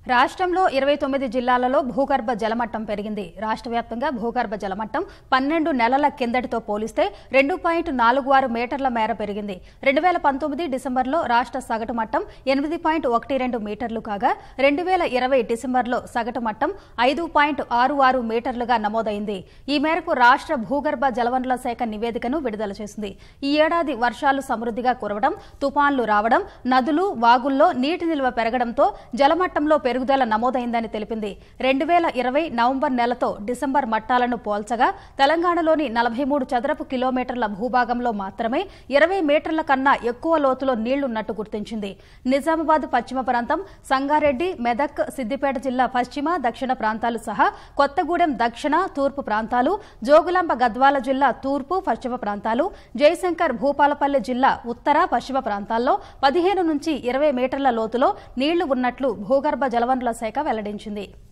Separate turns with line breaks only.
రాష్ట్రంలో ఇరవై తొమ్మిది జిల్లాలలో భూగర్భ జలమట్టం పెరిగింది రాష్ట్ర వ్యాప్తంగా భూగర్భ జలమట్టం పన్నెండు నెలల కిందటితో పోలిస్తే రెండు పాయింట్ నాలుగు ఆరు మీటర్ల మేర పెరిగింది రెండు వేల పంతొమ్మిది డిసెంబర్లో రాష్ట్ర సగటు మట్టం ఎనిమిది పాయింట్ ఒకటి రెండు మీటర్లు కాగా రెండు వేల ఇరవై డిసెంబర్లో సగటు మట్టం ఐదు పాయింట్ ఆరు ఆరు మీటర్లుగా నమోదైంది ఈ మేరకు రాష్ట్ర భూగర్భ జలవనరుల శాఖ నివేదికను విడుదల చేసింది ఈ ఏడాది వర్షాలు సమృద్ధిగా కురవడం తుపాన్లు రావడం నదులు వాగుల్లో నీటి నిల్వ పెరగడంతో జలమట్టంలో పెరుగుదల నమోదైందని తెలిపింది రెండు వేల ఇరవై నవంబర్ నెలతో డిసెంబర్ మట్టాలను పోల్చగా తెలంగాణలోని నలభై మూడు చదరపు కిలోమీటర్ల భూభాగంలో మాత్రమే ఇరవై మీటర్ల కన్నా ఎక్కువ లోతులో నీళ్లున్నట్టు గుర్తించింది నిజామాబాద్ పశ్చిమ ప్రాంతం సంగారెడ్డి మెదక్ సిద్దిపేట జిల్లా పశ్చిమ దక్షిణ ప్రాంతాలు సహా కొత్తగూడెం దక్షిణ తూర్పు ప్రాంతాలు జోగులాంబ గద్వాల జిల్లా తూర్పు పశ్చిమ ప్రాంతాలు జయశంకర్ భూపాలపల్లి జిల్లా ఉత్తర పశ్చిమ ప్రాంతాల్లో పదిహేను నుంచి ఇరవై మీటర్ల లోతులో నీళ్లు ఉన్నట్లు భూగర్భ జలవనరుల శాఖ వెల్లడించింది